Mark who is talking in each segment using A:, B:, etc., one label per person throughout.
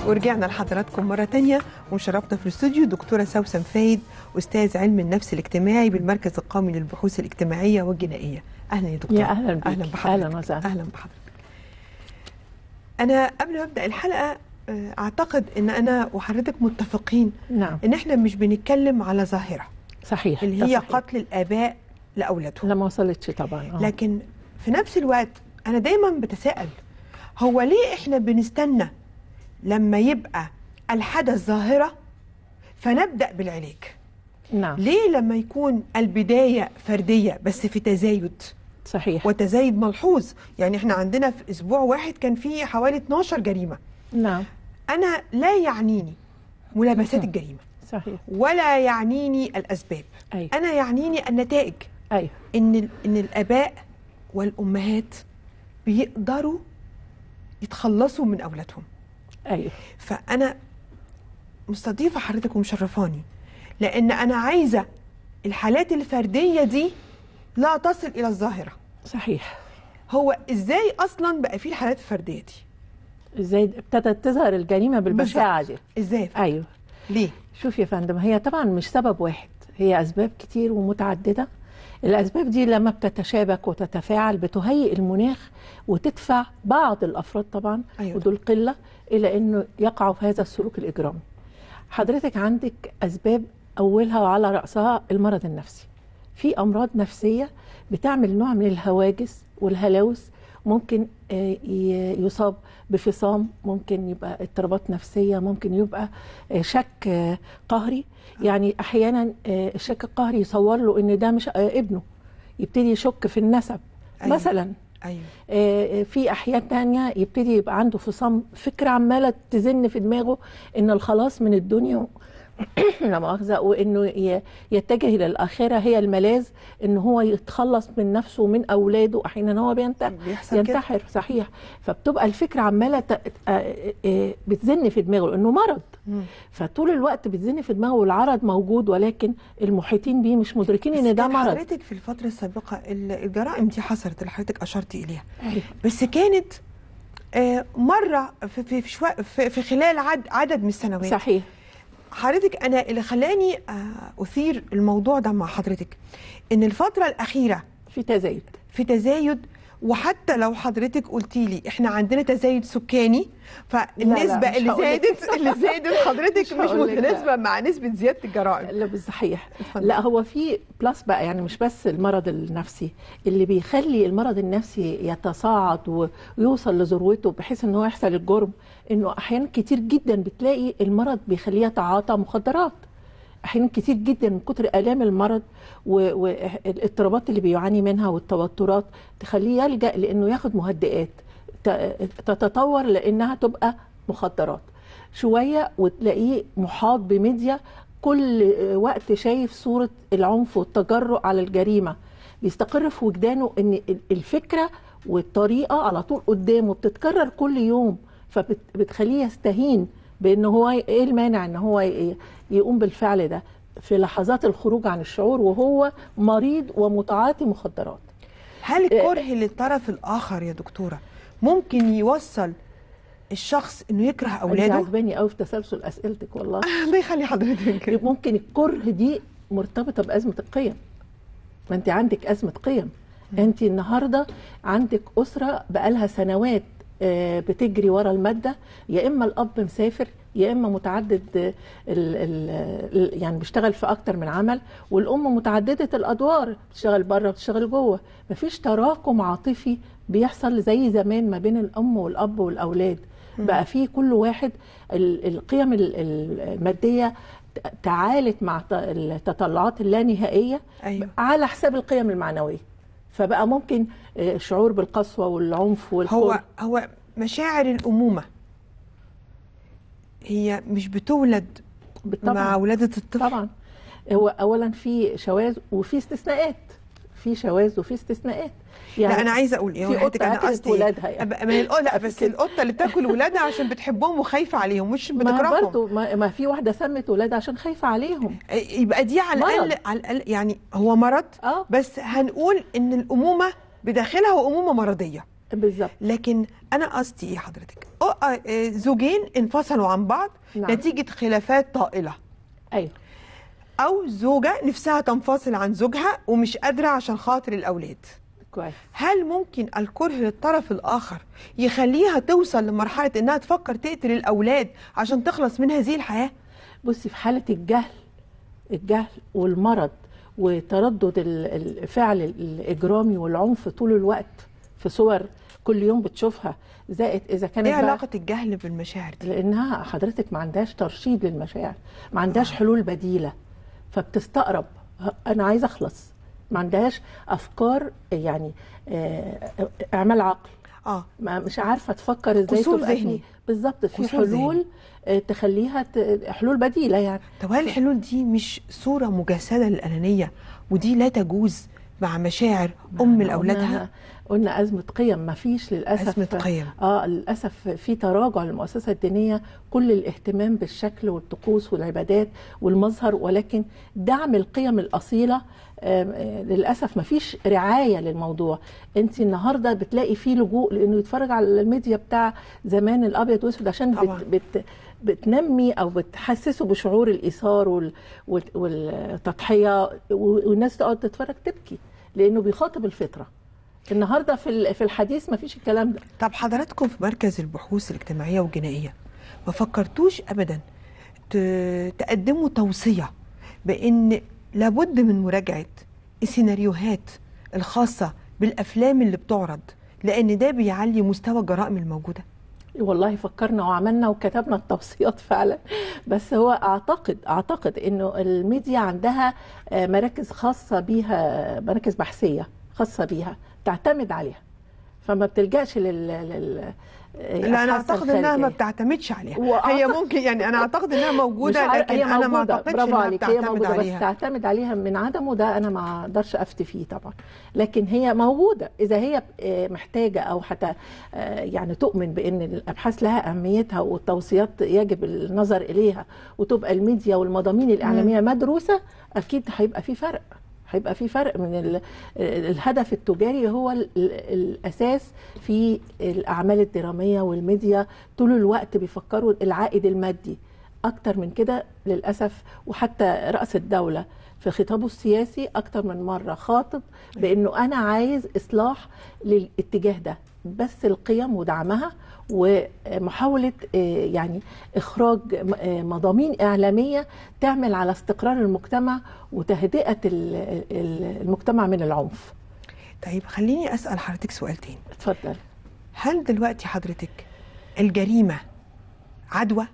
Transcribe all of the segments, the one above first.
A: ورجعنا لحضراتكم مرة تانية ومشرفنا في الاستوديو دكتورة سوسن فايد أستاذ علم النفس الاجتماعي بالمركز القومي للبحوث الاجتماعية والجنائية أهلا يا دكتورة
B: يا أهلا بيك.
A: أهلا بحضرتك
B: أهلا وسهلا.
A: أهلا بحضرتك أنا قبل ما أبدأ الحلقة آه، أعتقد إن أنا وحضرتك متفقين
B: نعم
A: إن إحنا مش بنتكلم على ظاهرة
B: صحيح
A: اللي
B: ده
A: هي
B: صحيح.
A: قتل الآباء لأولادهم
B: لا ما وصلتش طبعا آه.
A: لكن في نفس الوقت انا دايما بتساءل هو ليه احنا بنستنى لما يبقى الحدث ظاهره فنبدا بالعلاج
B: نعم
A: ليه لما يكون البدايه فرديه بس في تزايد
B: صحيح
A: وتزايد ملحوظ يعني احنا عندنا في اسبوع واحد كان فيه حوالي 12 جريمه
B: نعم
A: انا لا يعنيني ملابسات الجريمه
B: صحيح
A: ولا يعنيني الاسباب
B: أيوة.
A: انا يعنيني النتائج
B: أيوه
A: ان ال- ان الاباء والامهات بيقدروا يتخلصوا من اولادهم
B: أيوه
A: فانا مستضيفه حضرتك ومشرفاني لان انا عايزه الحالات الفرديه دي لا تصل الى الظاهره
B: صحيح
A: هو ازاي اصلا بقى في الحالات الفرديه دي
B: ازاي ابتدت تظهر الجريمه بالبشاعه دي
A: بالظبط. ازاي
B: ايوه
A: ليه
B: شوف يا فندم هي طبعا مش سبب واحد هي اسباب كتير ومتعدده الاسباب دي لما بتتشابك وتتفاعل بتهيئ المناخ وتدفع بعض الافراد طبعا
A: أيوة.
B: ودول قله الى انه يقعوا في هذا السلوك الاجرامي حضرتك عندك اسباب اولها وعلى راسها المرض النفسي في امراض نفسيه بتعمل نوع من الهواجس والهلاوس ممكن آه، ي- يصاب بفصام ممكن يبقى اضطرابات نفسيه ممكن يبقى آه، شك آه، قهري يعني احيانا آه، الشك القهري يصور له ان ده مش آه، ابنه يبتدي يشك في النسب
A: أيوة.
B: مثلا
A: ايوه
B: آه، في احيان تانية يبتدي يبقى عنده فصام فكره عماله تزن في دماغه ان الخلاص من الدنيا لا مؤاخذه وانه ي- يتجه الى الاخره هي الملاذ ان هو يتخلص من نفسه ومن اولاده احيانا هو بينتحر
A: بيحصل كده
B: ينتحر صحيح فبتبقى الفكره عماله ت- آه، آه، بتزن في دماغه انه مرض
A: مم.
B: فطول الوقت بتزن في دماغه والعرض موجود ولكن المحيطين بيه مش مدركين
A: بس
B: ان ده
A: كان
B: مرض
A: حضرتك في الفتره السابقه ال- الجرائم دي حصلت اللي حضرتك اشرت اليها
B: أيوة.
A: بس كانت آه، مره في في في, شوي في, في خلال عد عدد من السنوات
B: صحيح
A: حضرتك انا اللي خلاني آه، اثير الموضوع ده مع حضرتك ان الفتره الاخيره
B: في تزايد
A: في تزايد وحتى لو حضرتك قلتي لي احنا عندنا تزايد سكاني فالنسبه
B: مش
A: اللي
B: هقول لك.
A: زادت اللي زادت حضرتك
B: مش
A: مش
B: هقول لك لا.
A: متناسبه مع نسبه زياده الجرائم
B: لا بالصحيح
A: اتفضل.
B: لا هو في بلس بقى يعني مش بس المرض النفسي اللي بيخلي المرض النفسي يتصاعد و- ويوصل لذروته بحيث ان هو يحصل الجرم انه احيانا كتير جدا بتلاقي المرض بيخليه يتعاطى مخدرات احيانا كتير جدا من كتر الام المرض و- والاضطرابات اللي بيعاني منها والتوترات تخليه يلجا لانه ياخد مهدئات ت- تتطور لانها تبقى مخدرات شويه وتلاقيه محاط بميديا كل وقت شايف صوره العنف والتجرؤ على الجريمه بيستقر في وجدانه ان الفكره والطريقه على طول قدامه بتتكرر كل يوم فبتخليه يستهين بان هو ايه المانع ان هو ي- يقوم بالفعل ده في لحظات الخروج عن الشعور وهو مريض ومتعاطي مخدرات
A: هل الكره للطرف الاخر يا دكتوره ممكن يوصل الشخص انه يكره
B: انت
A: اولاده
B: عجباني قوي في تسلسل اسئلتك والله
A: الله يخلي حضرتك
B: ممكن الكره دي مرتبطه بازمه القيم ما انت عندك ازمه قيم انت النهارده عندك اسره بقالها سنوات آه، بتجري ورا الماده يا اما الاب مسافر يا اما متعدد آه، ال ال يعني بيشتغل في اكتر من عمل والام متعدده الادوار بتشتغل بره وبتشتغل جوه مفيش تراكم عاطفي بيحصل زي زمان ما بين الام والاب والاولاد بقى في كل واحد ال- القيم ال- ال- الماديه ت- تعالت مع ت- التطلعات اللانهائيه
A: أيوة.
B: على حساب القيم المعنويه فبقى ممكن آه، الشعور بالقسوه والعنف والكره
A: هو هو مشاعر الامومه هي مش بتولد
B: بالطبع.
A: مع ولاده الطفل
B: طبعا هو اولا في شواذ وفي استثناءات في شواذ وفي استثناءات
A: لا انا عايزه اقول ايه
B: في
A: حضرتك
B: قطة
A: انا
B: أكلت
A: قصدي إيه؟
B: ولادها يعني.
A: أبقى- ما هي القطه لا بس
B: كده.
A: القطه اللي بتاكل ولادها عشان بتحبهم وخايفه عليهم مش
B: ما
A: بتكرههم
B: برضه ما, ما في واحده سمت ولادها عشان خايفه عليهم
A: يبقى دي على
B: مرض.
A: الاقل على الاقل يعني هو مرض
B: اه
A: بس هنقول ان الامومه بداخلها امومه مرضيه
B: بالظبط
A: لكن انا قصدي ايه حضرتك أه آه، آه، زوجين انفصلوا عن بعض
B: نعم.
A: نتيجه خلافات طائله
B: ايوه
A: او زوجه نفسها تنفصل عن زوجها ومش قادره عشان خاطر الاولاد
B: كويس
A: هل ممكن الكره للطرف الاخر يخليها توصل لمرحله انها تفكر تقتل الاولاد عشان تخلص من هذه الحياه
B: بصي في حالة الجهل الجهل والمرض وتردد ال- الفعل الإجرامي والعنف طول الوقت في صور كل يوم بتشوفها زائد إذا كانت
A: ايه
B: بقى-
A: علاقه الجهل بالمشاعر دي
B: لانها حضرتك ما عندهاش ترشيد للمشاعر ما عندهاش حلول بديله فبتستقرب ه- انا عايزه اخلص ما عندهاش افكار يعني آه، اعمال عقل
A: اه
B: ما مش عارفه تفكر ازاي
A: قصور
B: تبقى
A: ذهني.
B: في بالظبط في
A: قصور ذهني.
B: حلول آه، تخليها ت- حلول بديله يعني
A: طب هل الحلول دي مش صوره مجسده للانانيه ودي لا تجوز مع مشاعر ام
B: قلنا-
A: لاولادها
B: قلنا أزمة قيم ما فيش للأسف
A: أزمة قيم.
B: اه للأسف في تراجع للمؤسسة الدينية كل الاهتمام بالشكل والطقوس والعبادات والمظهر ولكن دعم القيم الأصيلة آم، آه، للأسف ما فيش رعاية للموضوع انت النهاردة بتلاقي فيه لجوء لأنه يتفرج على الميديا بتاع زمان الأبيض وأسود عشان
A: طبعاً.
B: بت بت بتنمي او بتحسسه بشعور الايثار وال- وال- والتضحيه و- والناس تقعد تتفرج تبكي لانه بيخاطب الفطره النهارده في ال- في الحديث ما فيش الكلام ده
A: طب حضراتكم في مركز البحوث الاجتماعيه والجنائيه ما فكرتوش ابدا ت- تقدموا توصيه بان لابد من مراجعه السيناريوهات الخاصه بالافلام اللي بتعرض لان ده بيعلي مستوى الجرائم الموجوده
B: والله فكرنا وعملنا وكتبنا التوصيات فعلا بس هو اعتقد اعتقد انه الميديا عندها آه، مراكز خاصه بيها مراكز بحثيه خاصه بيها تعتمد عليها فما بتلجاش لل, لل...
A: لا انا
B: أبحاث
A: اعتقد انها ما
B: الخارجية.
A: بتعتمدش عليها
B: وأعتقد-
A: هي ممكن يعني انا اعتقد انها موجوده
B: مش عارف-
A: لكن
B: هي
A: انا ما
B: موجودة.
A: اعتقدش
B: برافو
A: انها
B: عليك هي
A: بتعتمد
B: موجودة بس
A: عليها
B: تعتمد عليها من عدمه ده انا ما اقدرش افتي فيه طبعا لكن هي موجوده اذا هي آه، محتاجه او حتى آه، يعني تؤمن بان الابحاث لها اهميتها والتوصيات يجب النظر اليها وتبقى الميديا والمضامين الاعلاميه مدروسه اكيد هيبقى في فرق هيبقى في فرق من ال- الهدف التجاري هو ال- ال- الاساس في الاعمال الدراميه والميديا طول الوقت بيفكروا العائد المادي اكتر من كده للاسف وحتى راس الدوله في خطابه السياسي اكتر من مره خاطب بانه انا عايز اصلاح للاتجاه ده بس القيم ودعمها ومحاوله آه، يعني اخراج م- آه، مضامين اعلاميه تعمل على استقرار المجتمع وتهدئه ال- ال- المجتمع من العنف
A: طيب خليني اسال حضرتك سؤال تاني
B: اتفضل
A: هل دلوقتي حضرتك الجريمه عدوى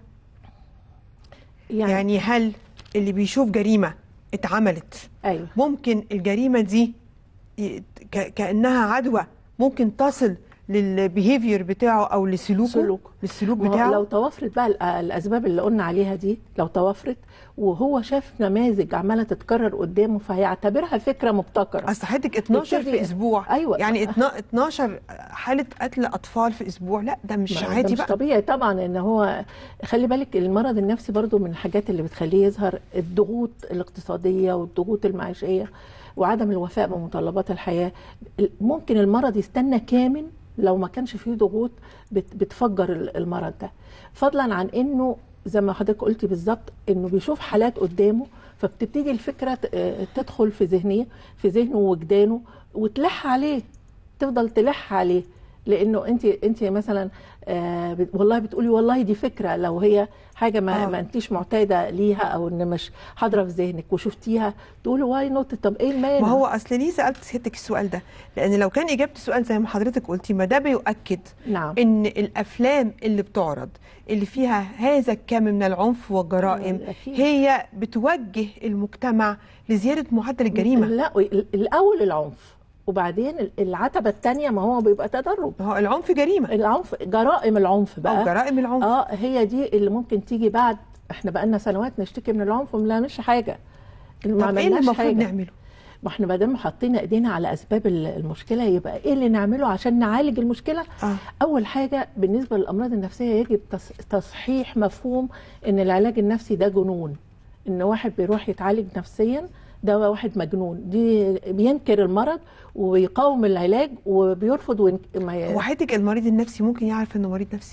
B: يعني, يعني
A: يعني هل اللي بيشوف جريمه اتعملت
B: ايوه
A: ممكن الجريمه دي ي- ك- كانها عدوى ممكن تصل للبيهيفير بتاعه او لسلوكه
B: سلوكه.
A: للسلوك
B: ما هو
A: بتاعه
B: لو توفرت بقى الأ- الاسباب اللي قلنا عليها دي لو توفرت وهو شاف نماذج عماله تتكرر قدامه فهيعتبرها فكره مبتكره
A: اصل حضرتك 12 في
B: يبتدي-
A: اسبوع
B: أيوة.
A: يعني اتنا- 12 حاله قتل اطفال في اسبوع لا ده مش
B: ما- ده
A: عادي
B: مش
A: بقى
B: طبيعي طبعا ان هو خلي بالك المرض النفسي برضو من الحاجات اللي بتخليه يظهر الضغوط الاقتصاديه والضغوط المعيشيه وعدم الوفاء بمتطلبات الحياه ممكن المرض يستنى كامل لو ما كانش فيه ضغوط بت- بتفجر ال- المرض ده فضلا عن انه زي ما حضرتك قلتي بالظبط انه بيشوف حالات قدامه فبتبتدي الفكره ت- آه، تدخل في ذهنيه في ذهنه ووجدانه وتلح عليه تفضل تلح عليه لانه انت انت مثلا آه بت- والله بتقولي والله دي فكره لو هي حاجه ما,
A: آه.
B: ما انتيش معتاده ليها او ان مش حاضره في ذهنك وشفتيها تقولي واي نوت طب ايه المانع
A: ما هو اصل ليه سالت سيادتك السؤال ده لان لو كان اجابه السؤال زي ما حضرتك قلتي ما ده بيؤكد
B: نعم
A: ان الافلام اللي بتعرض اللي فيها هذا الكم من العنف والجرائم
B: أكيد.
A: هي بتوجه المجتمع لزياده معدل الجريمه
B: لا ال- الاول العنف وبعدين ال- العتبه الثانيه ما هو بيبقى تدرج
A: ما هو العنف جريمه
B: العنف جرائم العنف
A: او
B: بقى
A: جرائم العنف
B: اه هي دي اللي ممكن تيجي بعد احنا بقالنا سنوات نشتكي من العنف وما بنعملش حاجه ما
A: طب ايه اللي
B: عملناش
A: المفروض
B: حاجة.
A: نعمله
B: ما احنا ما دام حاطين ايدينا على اسباب ال- المشكله يبقى ايه اللي نعمله عشان نعالج المشكله
A: اه
B: اول حاجه بالنسبه للامراض النفسيه يجب تص- تصحيح مفهوم ان العلاج النفسي ده جنون ان واحد بيروح يتعالج نفسيا ده واحد مجنون دي بينكر المرض وبيقاوم العلاج وبيرفض وين... ما ي...
A: هو حضرتك المريض النفسي ممكن يعرف انه مريض نفسي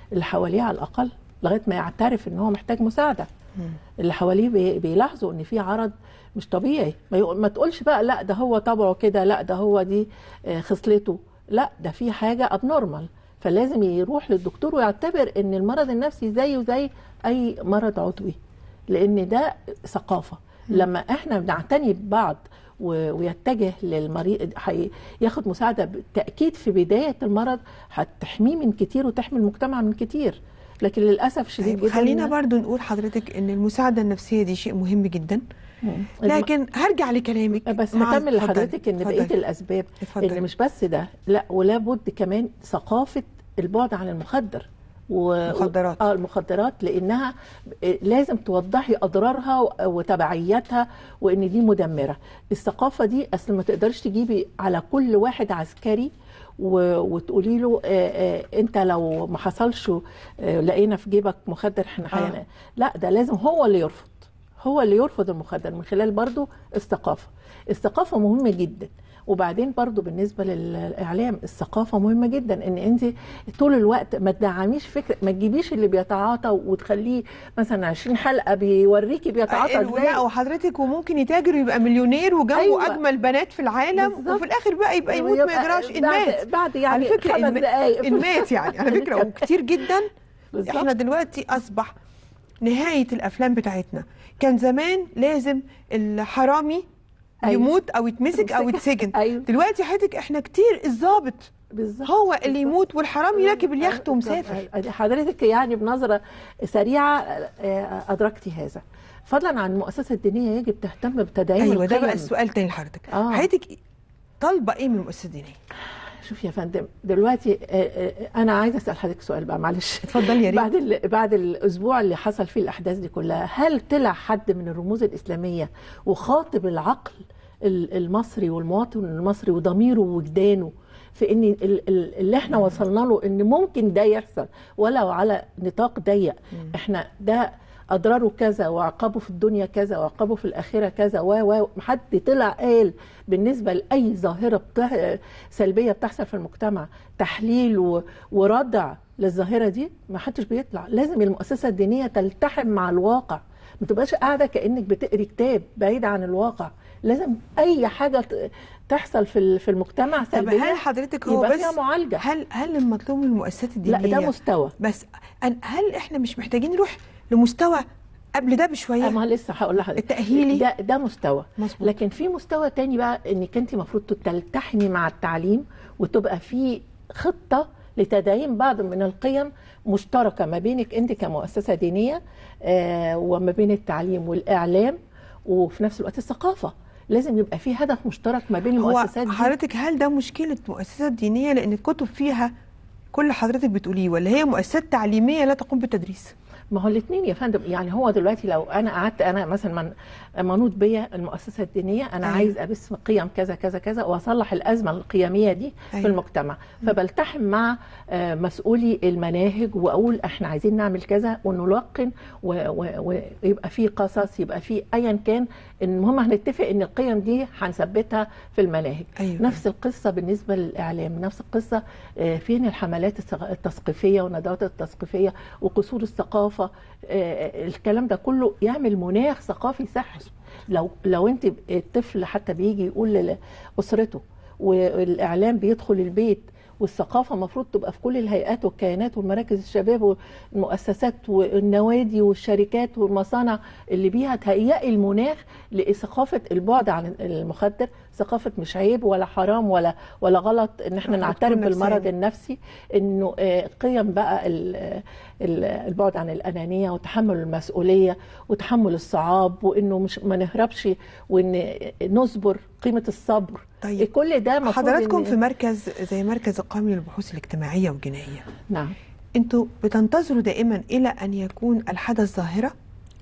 B: اللي حواليه على الاقل لغايه ما يعترف ان هو محتاج مساعده اللي حواليه بي- بيلاحظوا ان في عرض مش طبيعي ما, يق- ما تقولش بقى لا ده هو طبعه كده لا ده هو دي آه، خصلته لا ده في حاجه ابنورمال فلازم يروح للدكتور ويعتبر ان المرض النفسي زيه زي اي مرض عضوي لان ده ثقافه لما احنا بنعتني ببعض و- ويتجه للمريض حي- ياخد مساعده بالتاكيد في بدايه المرض هتحميه من كتير وتحمي المجتمع من كتير لكن للاسف شديد
A: طيب
B: جدا
A: خلينا برضو نقول حضرتك ان المساعده النفسيه دي شيء مهم جدا
B: مم.
A: لكن هرجع لكلامك
B: بس
A: مع-
B: هكمل
A: اتفضلي،
B: لحضرتك ان بقيه
A: اتفضلي.
B: الاسباب
A: اتفضلي.
B: ان مش بس ده لا ولا بد كمان ثقافه البعد عن المخدر و...
A: مخدرات.
B: اه المخدرات لانها لازم توضحي اضرارها و- وتبعياتها وان دي مدمره الثقافه دي اصل ما تقدرش تجيبي على كل واحد عسكري و... وتقولي له آه آه انت لو ما حصلش آه لقينا في جيبك مخدر احنا
A: آه.
B: آه. لا ده لازم هو اللي يرفض هو اللي يرفض المخدر من خلال برضو الثقافة الثقافة مهمة جدا وبعدين برضو بالنسبة للإعلام الثقافة مهمة جدا إن أنت طول الوقت ما تدعميش فكرة ما تجيبيش اللي بيتعاطى وتخليه مثلا 20 حلقة بيوريكي بيتعاطى
A: آه،
B: إزاي
A: لا وحضرتك وممكن يتاجر ويبقى مليونير وجنبه
B: أيوة.
A: اجمل بنات في العالم
B: بالظبط.
A: وفي الاخر بقى يبقى يموت ما
B: ويبقى
A: يجراش ان
B: بعد-
A: مات
B: بعد يعني
A: على فكره
B: خمس
A: إن
B: دقايق.
A: إن مات يعني على فكره وكتير جدا
B: بالظبط.
A: احنا دلوقتي اصبح نهايه الافلام بتاعتنا كان زمان لازم الحرامي
B: أيوة.
A: يموت او يتمسك او
B: يتمسك.
A: يتسجن
B: أيوة.
A: دلوقتي حضرتك احنا كتير الضابط
B: بالظبط
A: هو اللي
B: بالظبط.
A: يموت والحرامي راكب اليخت ومسافر
B: حضرتك يعني بنظرة سريعة آه، أدركتي هذا فضلا عن المؤسسة الدينية يجب تهتم بتدعيم
A: ايوه ده
B: القيم.
A: بقى السؤال تاني لحضرتك
B: آه.
A: حضرتك طالبه ايه من المؤسسه الدينيه؟
B: شوف يا فندم دلوقتي آه، آه، انا عايزه اسال حضرتك سؤال بقى معلش
A: اتفضلي يا ريت.
B: بعد ال- بعد الاسبوع اللي حصل فيه الاحداث دي كلها هل طلع حد من الرموز الاسلاميه وخاطب العقل ال- المصري والمواطن المصري وضميره ووجدانه في ان ال- ال- اللي احنا وصلنا له ان ممكن ده يحصل ولو على نطاق ضيق احنا ده اضراره كذا وعقابه في الدنيا كذا وعقابه في الاخره كذا و و حد طلع قال بالنسبه لاي ظاهره بتح... سلبيه بتحصل في المجتمع تحليل و... وردع للظاهره دي ما حدش بيطلع لازم المؤسسه الدينيه تلتحم مع الواقع ما تبقاش قاعده كانك بتقري كتاب بعيد عن الواقع لازم اي حاجه ت- تحصل في ال- في المجتمع
A: طب
B: سلبيه
A: هل حضرتك هو
B: يبقى
A: بس
B: فيها معالجه
A: هل هل المطلوب من المؤسسات
B: لا
A: الدينيه
B: ده مستوى
A: بس أن- هل احنا مش محتاجين نروح لمستوى قبل ده بشويه
B: ما لسه هقول لحضرتك
A: التأهيلي؟
B: ده ده مستوى
A: مظبوط.
B: لكن في مستوى تاني بقى انك انت المفروض تلتحمي مع التعليم وتبقى في خطه لتدعيم بعض من القيم مشتركه ما بينك انت كمؤسسه دينيه آه وما بين التعليم والاعلام وفي نفس الوقت الثقافه لازم يبقى في هدف مشترك ما بين
A: هو
B: المؤسسات دي
A: حضرتك هل ده مشكله مؤسسات دينيه لان الكتب فيها كل اللي حضرتك بتقوليه ولا هي مؤسسات تعليميه لا تقوم بالتدريس
B: ما هو الاثنين يا فندم يعني هو دلوقتي لو انا قعدت انا مثلا من منوط بيا المؤسسه الدينيه انا
A: أيوة.
B: أيوة. عايز ابث قيم كذا كذا كذا واصلح الازمه القيميه دي
A: أيوة.
B: أيوة. في المجتمع فبلتحم مع آه، مسؤولي المناهج واقول احنا عايزين نعمل كذا ونلقن و- و- ويبقى في قصص يبقى في ايا كان المهم هنتفق ان القيم دي هنثبتها في المناهج
A: أيوة.
B: نفس القصه بالنسبه للاعلام نفس القصه آه، فين الحملات الثق- التثقيفيه والندوات التثقيفيه وقصور الثقافه آه، الكلام ده كله يعمل مناخ ثقافي صحي لو لو انت الطفل حتى بيجي يقول لاسرته والاعلام بيدخل البيت والثقافه المفروض تبقى في كل الهيئات والكيانات والمراكز الشباب والمؤسسات والنوادي والشركات والمصانع اللي بيها تهيئي المناخ لثقافه البعد عن المخدر ثقافه مش عيب ولا حرام ولا ولا غلط ان احنا
A: وتكون
B: نعترف بالمرض
A: نفسية.
B: النفسي انه آه، قيم بقى ال- ال- البعد عن الانانيه وتحمل المسؤوليه وتحمل الصعاب وانه مش ما نهربش وان نصبر قيمه الصبر
A: طيب.
B: كل ده مفروض
A: حضراتكم
B: إن-
A: في مركز زي مركز القومي للبحوث الاجتماعيه والجنائيه
B: نعم
A: انتوا بتنتظروا دائما الى ان يكون الحدث ظاهره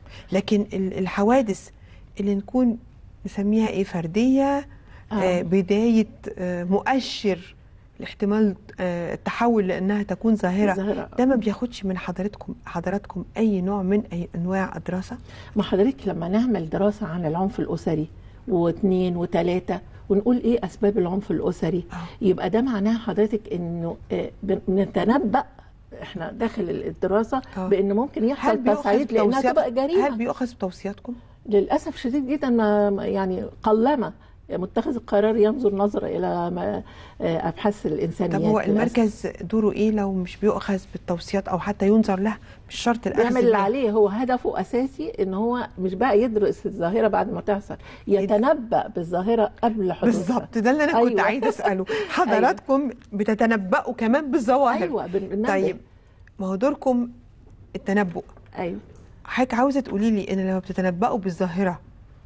A: لكن ال- الحوادث اللي نكون نسميها ايه فرديه آه.
B: آه.
A: بدايه آه مؤشر لاحتمال آه التحول لانها تكون ظاهره
B: ظاهرة.
A: ده ما بياخدش من حضرتكم حضراتكم اي نوع من اي انواع الدراسه
B: ما حضرتك لما نعمل دراسة عن العنف الأسري واثنين وثلاثة ونقول ايه أسباب العنف الأسري
A: آه.
B: يبقى ده معناه حضرتك إنه آه، بن- بنتنبأ احنا داخل الدراسه
A: آه.
B: بان ممكن
A: هل
B: يحصل
A: بيؤخذ
B: تصعيد لانها
A: بتوصيات-
B: تبقى جريمه
A: هل بيؤخذ بتوصياتكم؟
B: للاسف شديد جدا ما ما- يعني قلما متخذ القرار ينظر نظره الى ما آه، ابحاث الانسانيات
A: طب هو
B: للأسف.
A: المركز دوره ايه لو مش بيؤخذ بالتوصيات او حتى ينظر له مش شرط الاخذ
B: بيعمل اللي
A: بيه.
B: عليه هو هدفه اساسي ان هو مش بقى يدرس الظاهره بعد ما تحصل يتنبأ بالظاهره قبل حدوثها
A: بالظبط ده اللي انا كنت
B: أيوة.
A: عايزه اساله حضراتكم بتتنبأوا كمان بالظواهر
B: ايوه بن- بننبه.
A: طيب ما هو دوركم التنبؤ
B: ايوه
A: حضرتك عاوزه تقولي لي ان لما بتتنبأوا بالظاهره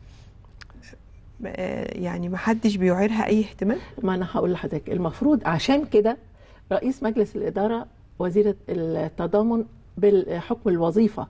A: آه، يعني ما حدش بيعيرها اي اهتمام
B: ما انا هقول لحضرتك المفروض عشان كده رئيس مجلس الاداره وزيره التضامن بالحكم الوظيفه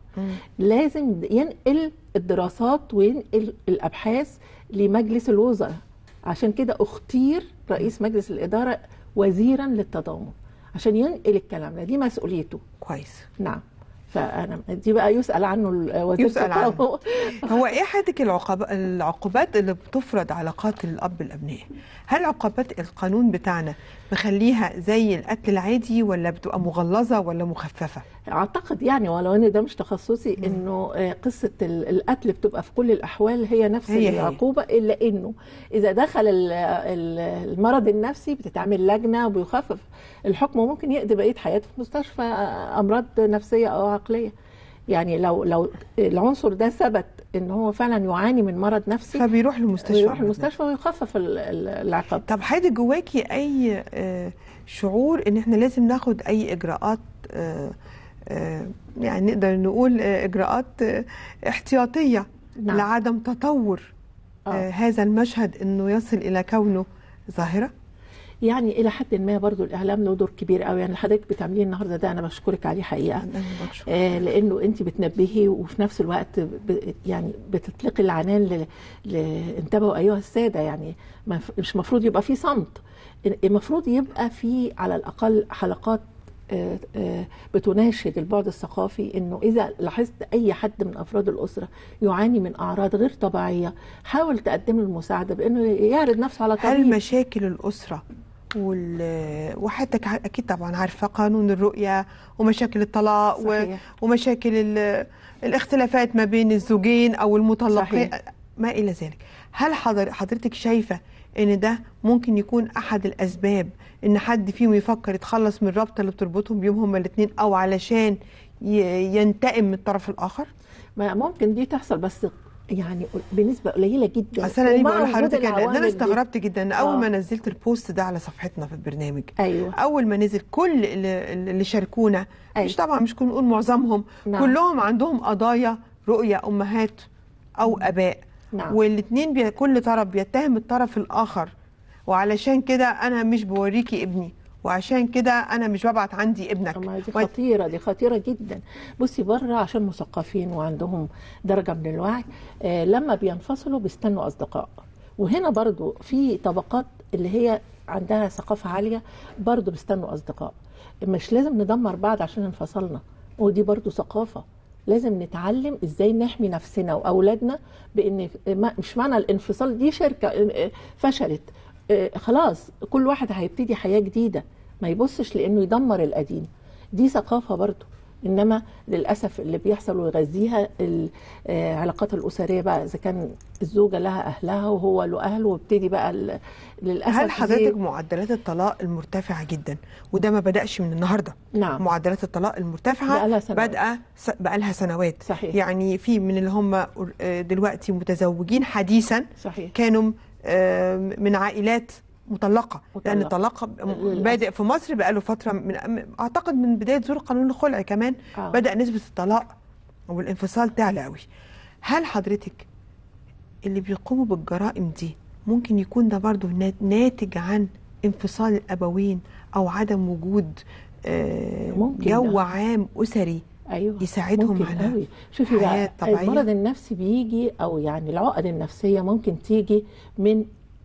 B: لازم ينقل الدراسات وينقل الابحاث لمجلس الوزراء عشان كده اختير رئيس مجلس الاداره وزيرا للتضامن عشان ينقل الكلام ده دي مسؤوليته
A: كويس
B: نعم فانا دي بقى يسال عنه ال- وزير
A: يسأل عنه.
B: التضامن.
A: هو ايه حضرتك العقاب العقوبات اللي بتفرض على قاتل الاب الابناء هل عقوبات القانون بتاعنا مخليها زي القتل العادي ولا بتبقى مغلظه ولا مخففه
B: اعتقد يعني ولو ان ده مش تخصصي انه آه، قصه ال- القتل بتبقى في كل الاحوال هي نفس
A: هي هي.
B: العقوبه الا انه اذا دخل ال- ال- المرض النفسي بتتعمل لجنه وبيخفف الحكم وممكن يقضي بقيه حياته في مستشفى آه، امراض نفسيه او عقليه يعني لو لو العنصر ده ثبت ان هو فعلا يعاني من مرض نفسي
A: فبيروح للمستشفى
B: يروح
A: على
B: المستشفى ويخفف ال- ال- العقاب
A: طب حضرتك جواكي اي آه، شعور ان احنا لازم ناخد اي اجراءات آه، آه، يعني نقدر نقول آه، اجراءات آه، احتياطيه
B: نعم.
A: لعدم تطور
B: آه.
A: آه، هذا المشهد انه يصل الى كونه ظاهره
B: يعني الى حد ما برضو الاعلام له دور كبير قوي يعني اللي حضرتك بتعمليه النهارده ده انا بشكرك عليه حقيقه
A: أنا بشكر.
B: آه، لانه انت بتنبهي وفي نفس الوقت ب- يعني بتطلقي العنان ل... ل... انتبهوا ايها الساده يعني ما ف- مش المفروض يبقى في صمت المفروض يبقى في على الاقل حلقات آه، آه، بتناشد البعد الثقافي انه اذا لاحظت اي حد من افراد الاسره يعاني من اعراض غير طبيعيه حاول تقدم له المساعده بانه يعرض نفسه على
A: هل
B: طبيب
A: مشاكل الاسره وال وحضرتك ع- اكيد طبعا عارفه قانون الرؤيه ومشاكل الطلاق و...
B: صحيح.
A: ومشاكل ال... الاختلافات ما بين الزوجين او المطلقين
B: صحيح.
A: ما الى ذلك هل حضر... حضرتك شايفه ان ده ممكن يكون احد الاسباب ان حد فيهم يفكر يتخلص من الرابطه اللي بتربطهم بيهم هما الاثنين او علشان ي... ينتقم من الطرف الاخر
B: ما ممكن دي تحصل بس يعني بنسبه قليله جدا
A: اصل انا ليه
B: ومع
A: بقول
B: وجود
A: لحضرتك ان إن
B: العوامل
A: انا
B: دي.
A: استغربت جدا ان اول
B: آه.
A: ما نزلت البوست ده على صفحتنا في البرنامج
B: ايوه
A: اول ما نزل كل اللي, اللي شاركونا
B: أيوة.
A: مش طبعا مش كنا نقول معظمهم
B: نعم.
A: كلهم عندهم قضايا رؤية امهات او اباء
B: نعم.
A: والاثنين بي... كل طرف بيتهم الطرف الاخر وعلشان كده انا مش بوريكي ابني وعشان كده انا مش ببعت عندي ابنك
B: أما دي
A: و-
B: خطيرة دي خطيرة جدا بصي بره عشان مثقفين وعندهم درجة من الوعي آه لما بينفصلوا بيستنوا أصدقاء وهنا برضو في طبقات اللي هي عندها ثقافة عالية برضو بيستنوا أصدقاء مش لازم ندمر بعض عشان انفصلنا ودي برضو ثقافة لازم نتعلم ازاي نحمي نفسنا واولادنا بان ما- مش معنى الانفصال دي شركه آه، فشلت آه، خلاص كل واحد هيبتدي حياه جديده ما يبصش لانه يدمر القديم دي ثقافه برضو انما للاسف اللي بيحصل ويغذيها العلاقات الاسريه بقى اذا كان الزوجه لها اهلها وهو له اهله وابتدي بقى ال- للاسف
A: هل
B: دي-
A: حضرتك معدلات الطلاق المرتفعة جدا وده ما بدأش من النهاردة
B: نعم
A: معدلات الطلاق المرتفعة
B: بقالها سنوات.
A: بادئة س- بقالها سنوات
B: صحيح.
A: يعني في من اللي هم آه، دلوقتي متزوجين حديثا
B: صحيح
A: كانوا آه، من عائلات مطلقة لأن
B: مطلقة.
A: الطلاق
B: للأسف.
A: بادئ في مصر بقاله فترة من أعتقد من بداية ظهور قانون الخلع كمان
B: آه.
A: بدأ نسبة الطلاق والانفصال تعلى قوي هل حضرتك اللي بيقوموا بالجرائم دي ممكن يكون ده برضو نا- ناتج عن انفصال الأبوين أو عدم وجود آه،
B: ممكن
A: جو
B: ده.
A: عام أسري
B: ايوه
A: يساعدهم
B: ممكن
A: على
B: قوي شوفي
A: حياة
B: بقى
A: طبيعية؟
B: المرض النفسي بيجي او يعني العقد النفسيه ممكن تيجي من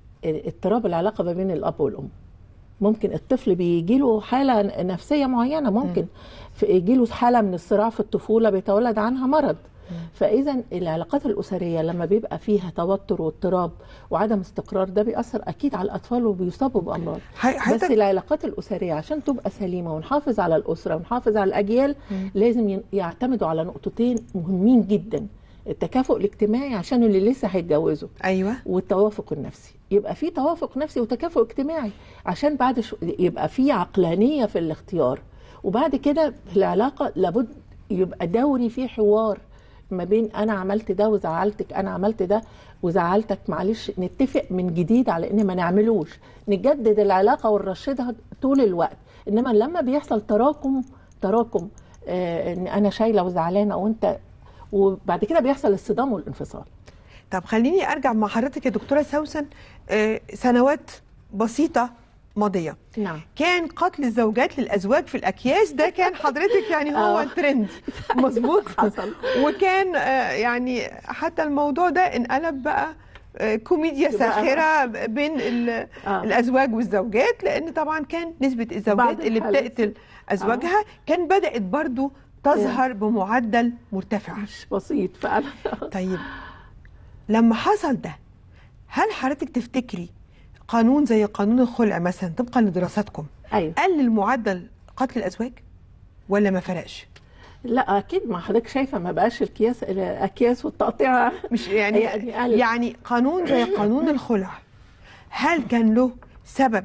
B: اضطراب العلاقه ما بين الاب والام ممكن الطفل بيجي له حاله نفسيه معينه ممكن في يجي له حاله من الصراع في الطفوله بيتولد عنها مرض فاذا العلاقات الاسريه لما بيبقى فيها توتر واضطراب وعدم استقرار ده بيأثر اكيد على الاطفال وبيصابوا بامراض
A: حي-
B: بس
A: حضرتك
B: العلاقات الاسريه عشان تبقى سليمه ونحافظ على الاسره ونحافظ على الاجيال لازم ين- يعتمدوا على نقطتين مهمين جدا التكافؤ الاجتماعي عشان اللي لسه هيتجوزوا
A: ايوه
B: والتوافق النفسي يبقى في توافق نفسي وتكافؤ اجتماعي عشان بعد شو يبقى في عقلانيه في الاختيار وبعد كده في العلاقه لابد يبقى دوري في حوار ما بين انا عملت ده وزعلتك انا عملت ده وزعلتك معلش نتفق من جديد على ان ما نعملوش نجدد العلاقه ونرشدها طول الوقت انما لما بيحصل تراكم تراكم آه ان انا شايله وزعلانه وانت وبعد كده بيحصل الصدام والانفصال
A: طب خليني ارجع مع حضرتك يا دكتوره سوسن آه، سنوات بسيطه ماضيه
B: نعم
A: كان قتل الزوجات للازواج في الاكياس ده كان حضرتك يعني هو
B: آه.
A: الترند مظبوط
B: حصل.
A: وكان آه، يعني حتى الموضوع ده انقلب بقى آه، كوميديا
B: بقى-
A: ساخره بين ال-
B: آه.
A: الازواج والزوجات لان طبعا كان نسبه الزوجات
B: بعض
A: اللي
B: الحالات.
A: بتقتل ازواجها كان بدات برضو تظهر بمعدل مرتفع
B: مش بسيط فعلا
A: طيب لما حصل ده هل حضرتك تفتكري قانون زي قانون الخلع مثلا طبقا لدراساتكم
B: ايوه
A: قلل معدل قتل الازواج ولا ما فرقش
B: لا اكيد ما حضرتك شايفه ما بقاش الكياس الاكياس والتقطيع
A: مش يعني
B: يعني قلل.
A: يعني قانون زي قانون الخلع هل كان له سبب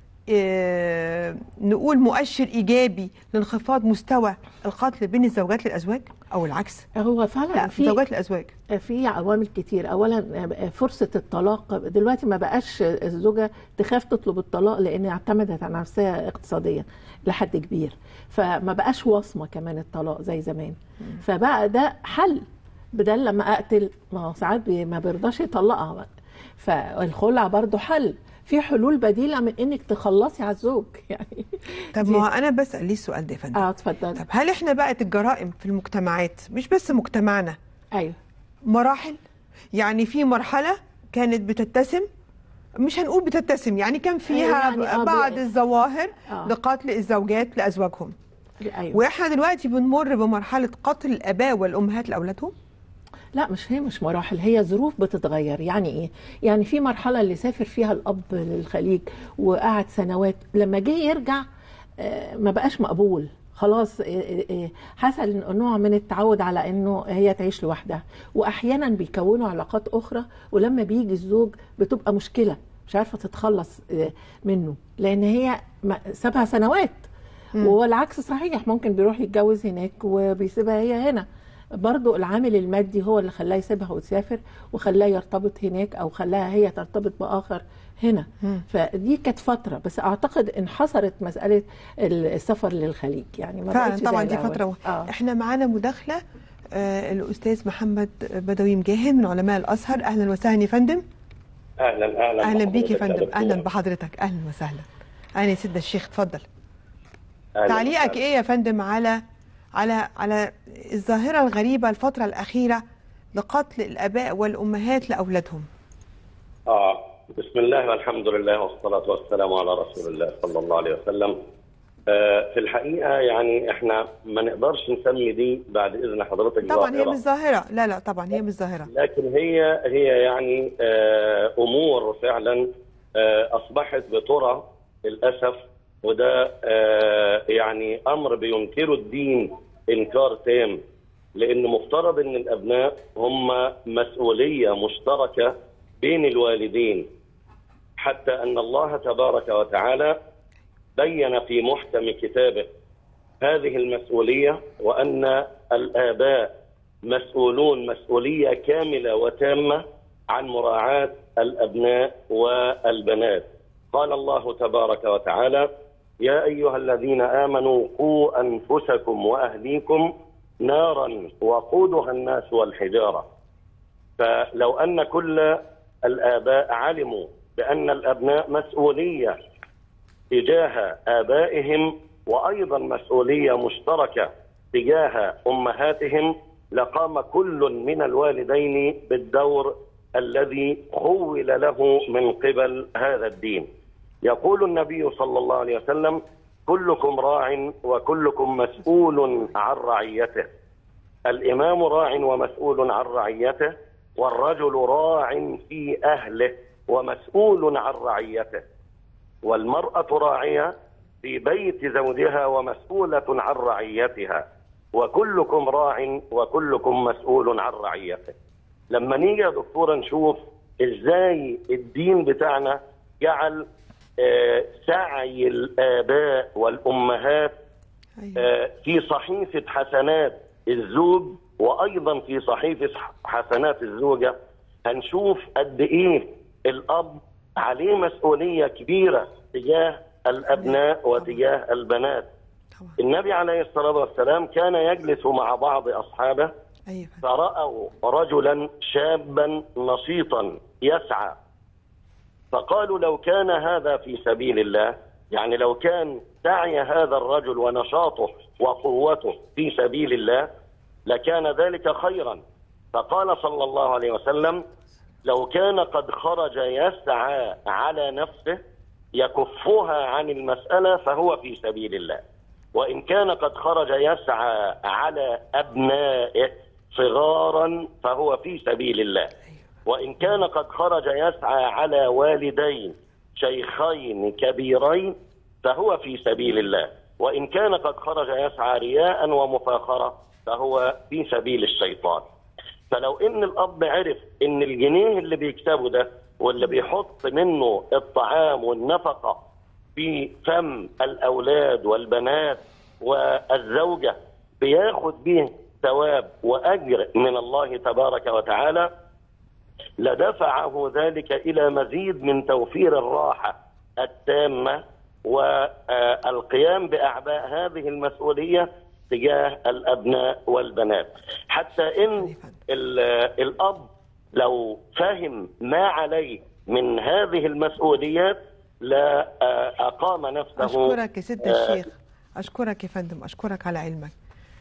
A: آه، نقول مؤشر ايجابي لانخفاض مستوى القتل بين الزوجات للازواج او العكس
B: هو فعلا
A: لا
B: في
A: زوجات الازواج
B: في عوامل كتير اولا فرصه الطلاق دلوقتي ما بقاش الزوجه تخاف تطلب الطلاق لان اعتمدت على نفسها اقتصاديا لحد كبير فما بقاش وصمه كمان الطلاق زي زمان فبقى ده حل بدل لما اقتل ما هو ساعات بي- ما بيرضاش يطلقها فالخلع برضو حل في حلول بديله من انك تخلصي على الزوج يعني
A: طب
B: دي-
A: ما هو انا بسال ليه السؤال ده يا فندم
B: اه اتفضل
A: طب هل احنا بقت الجرائم في المجتمعات مش بس مجتمعنا
B: ايوه
A: مراحل يعني في مرحلة كانت بتتسم مش هنقول بتتسم يعني كان فيها
B: يعني آه،
A: بعض
B: ب-
A: الظواهر
B: آه.
A: لقتل الزوجات لأزواجهم
B: ايوه
A: واحنا دلوقتي بنمر بمرحلة قتل الآباء والأمهات لأولادهم
B: لا مش هي مش مراحل هي ظروف بتتغير يعني ايه يعني في مرحله اللي سافر فيها الاب للخليج وقعد سنوات لما جه يرجع آه، ما بقاش مقبول خلاص آه، آه، آه، حصل نوع من التعود على انه هي تعيش لوحدها واحيانا بيكونوا علاقات اخرى ولما بيجي الزوج بتبقى مشكله مش عارفه تتخلص آه، منه لان هي ما- سابها سنوات والعكس صحيح ممكن بيروح يتجوز هناك وبيسيبها هي هنا برضو العامل المادي هو اللي خلاه يسيبها وتسافر وخلاه يرتبط هناك او خلاها هي ترتبط باخر هنا فدي كانت فتره بس اعتقد انحصرت مساله السفر للخليج يعني ما
A: فعلا
B: بقتش زي
A: طبعا دي
B: الأول.
A: فترة
B: اه
A: احنا معانا مداخلة آه الأستاذ محمد بدوي مجاهد من علماء الأزهر أهلا وسهلا يا فندم
C: اهلا اهلا
A: أهلا بيك يا
C: بحضرتك
A: فندم
C: دكتور.
A: أهلا بحضرتك أهلا وسهلا أهلا يا سيدنا الشيخ اتفضل
C: أهلاً
A: تعليقك
C: وسهلاً.
A: ايه يا فندم على على على الظاهره الغريبه الفتره الاخيره لقتل الاباء والامهات لاولادهم
C: اه بسم الله والحمد لله والصلاه والسلام على رسول الله صلى الله عليه وسلم آه في الحقيقه يعني احنا ما نقدرش نسمي دي بعد اذن حضرتك
A: طبعا هي
C: ظاهرة.
A: مش ظاهره لا لا طبعا هي مش ظاهره
C: لكن هي هي يعني آه امور فعلا آه اصبحت بترى للاسف وده آه يعني امر بينكره الدين انكار تام لان مفترض ان الابناء هم مسؤوليه مشتركه بين الوالدين حتى ان الله تبارك وتعالى بين في محكم كتابه هذه المسؤوليه وان الاباء مسؤولون مسؤوليه كامله وتامه عن مراعاه الابناء والبنات. قال الله تبارك وتعالى: يا ايها الذين امنوا قوا انفسكم واهليكم نارا وقودها الناس والحجاره. فلو ان كل الاباء علموا بان الابناء مسؤوليه تجاه ابائهم وايضا مسؤوليه مشتركه تجاه امهاتهم لقام كل من الوالدين بالدور الذي خول له من قبل هذا الدين. يقول النبي صلى الله عليه وسلم: كلكم راع وكلكم مسؤول عن رعيته. الإمام راع ومسؤول عن رعيته والرجل راع في أهله ومسؤول عن رعيته والمرأة راعية في بيت زوجها ومسؤولة عن رعيتها وكلكم راع وكلكم مسؤول عن رعيته لما نيجي يا دكتورة نشوف ازاي الدين بتاعنا جعل آه، سعي الآباء والأمهات
A: أيوة.
C: آه، في صحيفة حسنات الزوج وأيضا في صحيفة حسنات الزوجة هنشوف قد إيه الأب عليه مسؤولية كبيرة تجاه الأبناء وتجاه البنات
A: طبعا
C: النبي عليه الصلاة والسلام كان يجلس مع بعض أصحابه
A: ايوه
C: فرأوا رجلا شابا نشيطا يسعى فقالوا لو كان هذا في سبيل الله يعني لو كان سعي هذا الرجل ونشاطه وقوته في سبيل الله لكان ذلك خيرا فقال صلى الله عليه وسلم لو كان قد خرج يسعى على نفسه يكفها عن المسألة فهو في سبيل الله وإن كان قد خرج يسعى على أبنائه صغارا فهو في سبيل الله وإن كان قد خرج يسعى على والدين شيخين كبيرين فهو في سبيل الله وإن كان قد خرج يسعى رياء ومفاخرة فهو في سبيل الشيطان فلو ان الاب عرف ان الجنيه اللي بيكسبه ده واللي بيحط منه الطعام والنفقه في فم الاولاد والبنات والزوجه بياخد به ثواب واجر من الله تبارك وتعالى لدفعه ذلك الى مزيد من توفير الراحه التامه والقيام باعباء هذه المسؤوليه تجاه الابناء والبنات حتى ان ال- الاب لو فهم ما عليه من هذه المسؤوليات لا آه، اقام نفسه
A: اشكرك يا ست
C: آه،
A: الشيخ اشكرك يا فندم اشكرك على علمك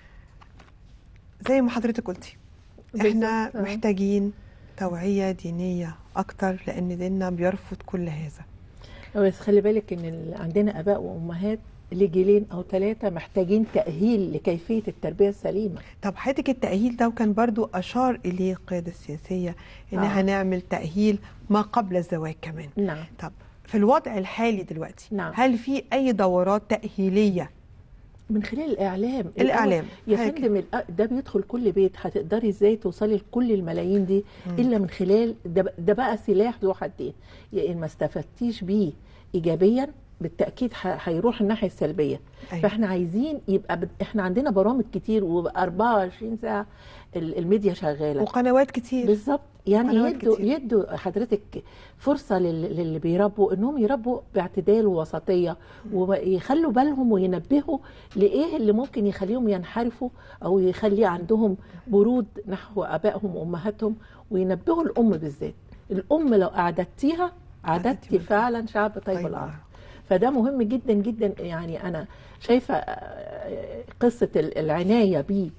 A: زي ما حضرتك قلتي احنا
B: بالظبط، آه.
A: محتاجين توعية دينية اكتر لان ديننا بيرفض كل هذا
B: بس خلي بالك ان ال- عندنا اباء وامهات لجيلين او ثلاثه محتاجين تاهيل لكيفيه التربيه السليمه
A: طب حضرتك التأهيل ده وكان برضو أشار إليه القيادة السياسية إن
B: آه.
A: هنعمل تأهيل ما قبل الزواج كمان
B: نعم
A: طب في الوضع الحالي دلوقتي
B: نعم.
A: هل في أي دورات تأهيلية
B: من خلال الاعلام
A: الإعلام.
B: يا
A: حاجة.
B: فندم الأ- ده بيدخل كل بيت هتقدري ازاي توصلي لكل الملايين دي الا من خلال ده, ب- ده بقى سلاح ذو حدين يا ان ما استفدتيش بيه ايجابيا بالتاكيد ه- هيروح الناحيه السلبيه
A: أيوة.
B: فاحنا عايزين يبقى ب... احنا عندنا برامج كتير و24 ساعه ال- الميديا شغاله
A: وقنوات كتير
B: بالظبط يعني
A: قنوات
B: يدوا
A: كتير.
B: يدوا حضرتك فرصه لل- للي بيربوا انهم يربوا باعتدال ووسطيه ويخلوا بالهم وينبهوا لايه اللي ممكن يخليهم ينحرفوا او يخلي عندهم برود نحو ابائهم وامهاتهم وينبهوا الام بالذات الام لو اعددتيها
A: أعددتي
B: اعددتي
A: بالفعل.
B: فعلا شعب طيب
A: طيب
B: العرب
A: العرب.
B: فده مهم جدا جدا يعني انا شايفه آه، قصه ال- العنايه ب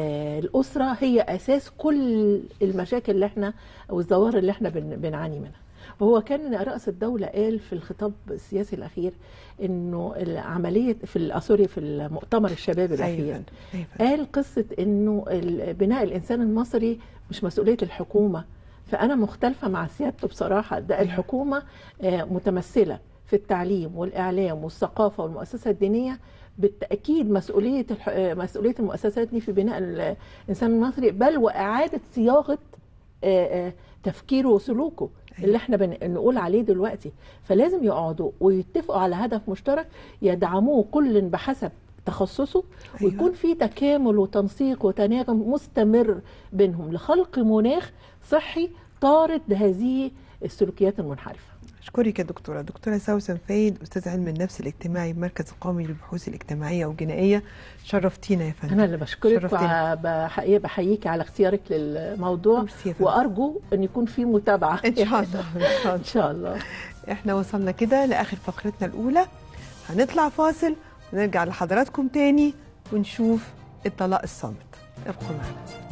B: الاسره هي اساس كل المشاكل اللي احنا او الظواهر اللي احنا بن- بنعاني منها وهو كان رئيس الدولة قال في الخطاب السياسي الأخير إنه العملية في ال- سوري في المؤتمر الشباب الأخير
A: أيوة أيوة.
B: قال قصة إنه ال- بناء الإنسان المصري مش مسؤولية الحكومة فأنا مختلفة مع سيادته بصراحة ده الحكومة آه، متمثلة في التعليم والإعلام والثقافة والمؤسسة الدينية بالتأكيد مسؤولية الح- آه، مسؤولية المؤسسات دي في بناء ال- الإنسان المصري بل وإعادة صياغة آه، آه، تفكيره وسلوكه اللي احنا بنقول عليه دلوقتي فلازم يقعدوا ويتفقوا على هدف مشترك يدعموه كل بحسب تخصصه
A: أيوة.
B: ويكون في تكامل وتنسيق وتناغم مستمر بينهم لخلق مناخ صحي طارد هذه السلوكيات المنحرفه
A: أشكرك يا دكتورة دكتورة سوسن فايد أستاذ علم النفس الاجتماعي بمركز القومي للبحوث الاجتماعية والجنائية شرفتينا يا فندم
B: انا اللي بشكرك
A: شرفتينا.
B: وبحقيقة بحييك على اختيارك للموضوع
A: ميرسي يا فندم.
B: وارجو ان يكون في متابعه
A: إن شاء الله إن شاء الله
B: ان شاء الله
A: احنا وصلنا كده لاخر فقرتنا الاولى هنطلع فاصل ونرجع لحضراتكم تاني ونشوف الطلاق الصامت ابقوا معنا